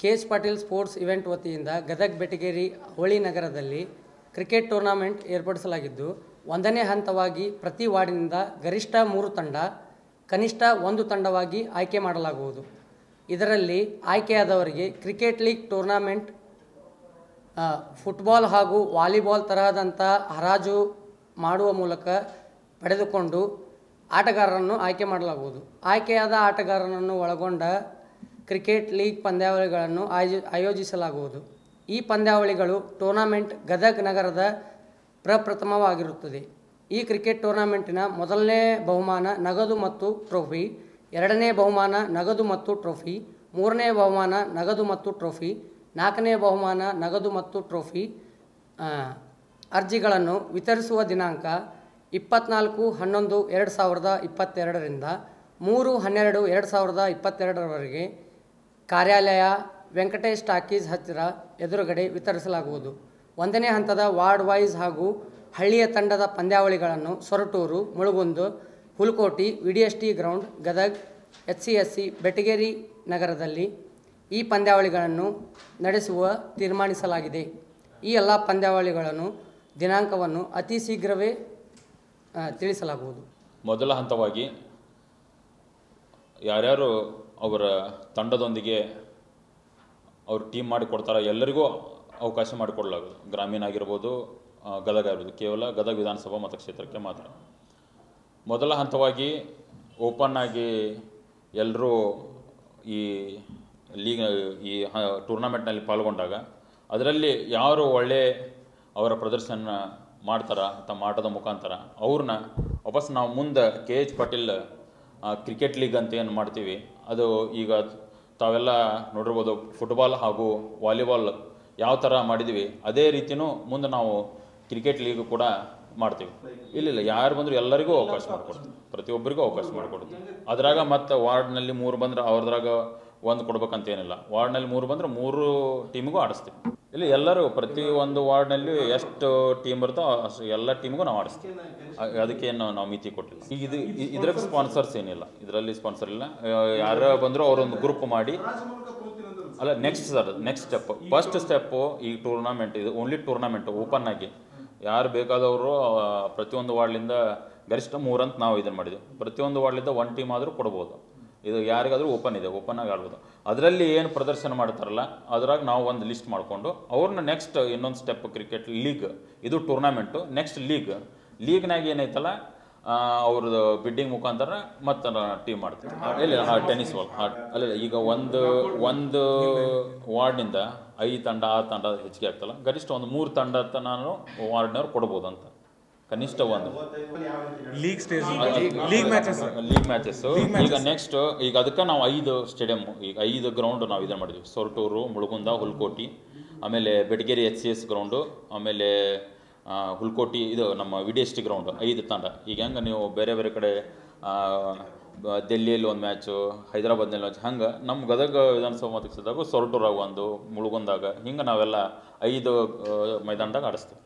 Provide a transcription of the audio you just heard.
K H Patil sports event ವತಿಯಿಂದ ಗದಗ ಬೆಟಗೇರಿ ಹೋಳಿ ನಗರದಲ್ಲಿ cricket tournament ಏರ್ಪಡಿಸಲಾಗಿದ್ದು ಒಂದನೇ ಹಂತವಾಗಿ ಪ್ರತಿ ವಾರ್ಡಿನಿಂದ ಗರಿಷ್ಠ ಮೂರು ತಂಡ ಕನಿಷ್ಠ ಒಂದು ತಂಡವಾಗಿ ಆಯ್ಕೆ ಮಾಡಲಾಗುವುದು ಇದರಲ್ಲಿ ಆಯ್ಕೆಯಾದವರಿಗೆ ಕ್ರಿಕೆಟ್ ಲೀಗ್ ಟೂರ್ನಾಮೆಂಟ್ ಆ, ಫುಟ್ಬಾಲ್ ಹಾಗೂ ವಾಲಿಬಾಲ್ ತರಹದಂಥ ಹರಾಜು ಮಾಡುವ ಮೂಲಕ ಪಡೆದುಕೊಂಡು ಆಟಗಾರರನ್ನು ಆಯ್ಕೆ ಮಾಡಲಾಗುವುದು ಆಯ್ಕೆಯಾದ ಆಟಗಾರರನ್ನು ಒಳಗೊಂಡ ಕ್ರಿಕೆಟ್ ಲೀಗ್ ಪಂದ್ಯಾವಳಿಗಳನ್ನು ಆಯೋಜಿ ಆಯೋಜಿಸಲಾಗುವುದು ಈ ಪಂದ್ಯಾವಳಿಗಳು ಟೂರ್ನಾಮೆಂಟ್ ಗದಗ್ ನಗರದ ಪ್ರಪ್ರಥಮವಾಗಿರುತ್ತದೆ ಈ ಕ್ರಿಕೆಟ್ ಟೂರ್ನಾಮೆಂಟಿನ ಮೊದಲನೇ ಬಹುಮಾನ ನಗದು ಮತ್ತು ಟ್ರೋಫಿ ಎರಡನೇ ಬಹುಮಾನ ನಗದು ಮತ್ತು ಟ್ರೋಫಿ ಮೂರನೇ ಬಹುಮಾನ ನಗದು ಮತ್ತು ಟ್ರೋಫಿ ನಾಲ್ಕನೇ ಬಹುಮಾನ ನಗದು ಮತ್ತು ಟ್ರೋಫಿ ಆ, ಅರ್ಜಿಗಳನ್ನು ವಿತರಿಸುವ ದಿನಾಂಕ ಇಪ್ಪತ್ನಾಲ್ಕು ಹನ್ನೊಂದು ಎರಡು ಸಾವಿರದ ಇಪ್ಪತ್ತೆರಡರಿಂದ ಮೂರು ಹನ್ನೆರಡು ಎರಡು ಸಾವಿರದ ಇಪ್ಪತ್ತೆರಡರವರೆಗೆ ಕಾರ್ಯಾಲಯ ವೆಂಕಟೇಶ್ ಟಾಕೀಸ್ ಹತ್ತಿರ ಎದುರುಗಡೆ ವಿತರಿಸಲಾಗುವುದು ಒಂದನೇ ಹಂತದ ವಾರ್ಡ್ ವೈಸ್ ಹಾಗೂ ಹಳ್ಳಿಯ ತಂಡದ ಪಂದ್ಯಾವಳಿಗಳನ್ನು Soratur Mulgund Hulkoti V D S T ground Gadag H C S C Betageri ನಗರದಲ್ಲಿ ಈ ಪಂದ್ಯಾವಳಿಗಳನ್ನು ನಡೆಸುವ ತೀರ್ಮಾನಿಸಲಾಗಿದೆ ಈ ಎಲ್ಲ ಪಂದ್ಯಾವಳಿಗಳನ್ನು ದಿನಾಂಕವನ್ನು ಅತಿ ಶೀಘ್ರವೇ ಆ, ತಿಳಿಸಲಾಗುವುದು ಮೊದಲ ಹಂತವಾಗಿ ಯಾರ್ಯಾರು ಅವರ ತಂಡದೊಂದಿಗೆ ಅವ್ರು ಟೀಮ್ ಮಾಡಿಕೊಡ್ತಾರೋ ಎಲ್ಲರಿಗೂ ಅವಕಾಶ ಮಾಡಿಕೊಡ್ಲಾಗೋದು ಗ್ರಾಮೀಣ ಆಗಿರ್ಬೋದು ಆ, ಗದಗ ಆಗಿರ್ಬೋದು ಕೇವಲ ಗದಗ ವಿಧಾನಸಭಾ ಮತಕ್ಷೇತ್ರಕ್ಕೆ ಮಾತ್ರ ಮೊದಲ ಹಂತವಾಗಿ ಓಪನ್ ಆಗಿ ಎಲ್ಲರೂ ಈ ಲೀಗ್ ಈ ಹ- ಟೂರ್ನಮೆಂಟ್ನಲ್ಲಿ ಪಾಲ್ಗೊಂಡಾಗ ಅದರಲ್ಲಿ ಯಾರು ಒಳ್ಳೆ ಅವರ ಪ್ರದರ್ಶನ ಮಾಡ್ತಾರ ತಮ್ಮ ಆಟದ ಮುಖಾಂತರ ಅವ್ರನ್ನ ವಾಪಸ್ ನಾವು ಮುಂದೆ ಕೆ ಎಚ್ ಪಾಟೀಲ್ ಆ, ಕ್ರಿಕೆಟ್ ಲೀಗ್ ಅಂತ ಏನು ಮಾಡ್ತೀವಿ ಅದು ಈಗ ತಾವೆಲ್ಲ ನೋಡಿರ್ಬೋದು ಫುಟ್ಬಾಲ್ ಹಾಗೂ ವಾಲಿಬಾಲ್ ಯಾವ ಥರ ಮಾಡಿದ್ವಿ ಅದೇ ರೀತಿಯೂ ಮುಂದೆ ನಾವು ಕ್ರಿಕೆಟ್ ಲೀಗ್ ಕೂಡ ಮಾಡ್ತೀವಿ ಇಲ್ಲ ಇಲ್ಲ ಯಾರು ಬಂದರೂ ಎಲ್ಲರಿಗೂ ಅವಕಾಶ ಮಾಡಿಕೊಡ್ತೀವಿ ಪ್ರತಿಯೊಬ್ಬರಿಗೂ ಅವಕಾಶ ಮಾಡಿಕೊಡ್ತೀವಿ ಅದ್ರಾಗ ಮತ್ತು ವಾರ್ಡ್ನಲ್ಲಿ ಮೂರು ಬಂದ್ರೆ ಅವ್ರದ್ರಾಗ ಒಂದು ಕೊಡ್ಬೇಕಂತ ಏನಿಲ್ಲ ವಾರ್ಡ್ನಲ್ಲಿ ಮೂರು ಬಂದ್ರೆ ಮೂರು ಟೀಮಿಗೂ ಆಡಿಸ್ತೀವಿ ಇಲ್ಲಿ ಎಲ್ಲರೂ ಪ್ರತಿ ಒಂದು ವಾರ್ಡ್ನಲ್ಲಿ ಎಷ್ಟು ಟೀಮ್ ಬರ್ತೋ ಅಷ್ಟು ಎಲ್ಲ ಟೀಮ್ಗೂ ನಾವು ಆಡಿಸ್ತೀವಿ ಅ- ಅದಕ್ಕೇನು ನಾವು ಮಿತಿ ಕೊಟ್ಟಿಲ್ಲ ಈಗ ಇದು ಇ- ಇದ್ರಾಗ ಸ್ಪಾನ್ಸರ್ಸ್ ಏನಿಲ್ಲ ಇದರಲ್ಲಿ ಸ್ಪಾನ್ಸರ್ ಇಲ್ಲ ಯಾರು ಬಂದರೂ ಅವರೊಂದು ಗ್ರೂಪ್ ಮಾಡಿ ಅಲ್ಲ next sir next step first step ಈ ಟೂರ್ನಾಮೆಂಟ್ ಇದು ಓನ್ಲಿ ಟೂರ್ನಾಮೆಂಟ್ ಓಪನ್ ಆಗಿ ಯಾರು ಬೇಕಾದವರು ಆ, ಪ್ರತಿಯೊಂದು ವಾರ್ಡ್ಲಿಂದ ಗರಿಷ್ಠ ಮೂರಂತ ನಾವು ಇದನ್ನು ಮಾಡಿದ್ವಿ ಪ್ರತಿಯೊಂದು ವಾರ್ಡ್ಲಿಂದ ಒನ್ ಟೀಮ್ ಆದರೂ ಕೊಡ್ಬೋದು ಇದು ಯಾರಿಗಾದ್ರೂ ಓಪನ್ ಇದೆ ಓಪನ್ ಆಗಿ ಆಡ್ಬೋದು ಅದರಲ್ಲಿ ಏನು ಪ್ರದರ್ಶನ ಮಾಡ್ತಾರಲ್ಲ ಅದ್ರಾಗ ನಾವು ಒಂದು ಲಿಸ್ಟ್ ಮಾಡಿಕೊಂಡು ಅವ್ರನ್ನ ನೆಕ್ಸ್ಟ್ ಇನ್ನೊಂದು ಸ್ಟೆಪ್ ಕ್ರಿಕೆಟ್ ಲೀಗ್ ಇದು ಟೂರ್ನಾಮೆಂಟು ನೆಕ್ಸ್ಟ್ ಲೀಗ್ ಲೀಗ್ನಾಗ ಏನೈತಲ್ಲ ಆ, ಅವ್ರದ್ದು ಬಿಡ್ಡಿಂಗ್ ಮುಖಾಂತರ ಮತ್ತೆ ಟೀಮ್ ಮಾಡ್ತೀವಿ ಇಲ್ಲ ಟೆನ್ನಿಸ್ ಬಾಲ್ ಅಲ್ಲ ಈಗ ಒಂದು ಒಂದು ವಾರ್ಡ್ನಿಂದ ಐದು ತಂಡ ಆರು ತಂಡ ಹೆಚ್ಚಿಗೆ ಆಗ್ತಲ್ಲ ಗರಿಷ್ಠ ಒಂದು ಮೂರು ತಂಡ ನಾನು ವಾರ್ಡ್ನವ್ರು ಕೊಡ್ಬೋದು ಅಂತ ಕನಿಷ್ಠ ಒಂದು league stage league matches league matches ಈಗ ನೆಕ್ಸ್ಟ್ ಈಗ ಅದಕ್ಕೆ ನಾವು ಐದು ಸ್ಟೇಡಿಯಂ ಈಗ ಐದು ಗ್ರೌಂಡ್ ನಾವು ಇದನ್ನು ಮಾಡಿದ್ವಿ ಸೊರಟೂರು ಮುಳುಗುಂದ ಹುಲ್ಕೋಟಿ ಆಮೇಲೆ Betageri H C S ground ಆಮೇಲೆ ಆ, ಹುಲ್ಕೋಟಿ ಇದು ನಮ್ಮ V D S T ground ಐದು ತಂಡ ಈಗ ಹೆಂಗೆ ನೀವು ಬೇರೆ ಬೇರೆ ಕಡೆ ಆ, ಬ- ದಿಲ್ಲಿಯಲ್ಲಿ ಒಂದು ಮ್ಯಾಚು ಹೈದರಾಬಾದ್ನಲ್ಲಿ ಮ್ಯಾಚ್ ಹಂಗೆ ನಮ್ಮ ಗದಗ ವಿಧಾನಸಭಾ ಮತಕ್ಷೇತ್ರದಾಗ ಸೊರಟೂರಾಗ ಒಂದು ಮುಳುಗುಂದಾಗ ಹಿಂಗೆ ನಾವೆಲ್ಲ ಐದು ಆ, ಮೈದಾನದಾಗ ಆಡಿಸ್ತೀವಿ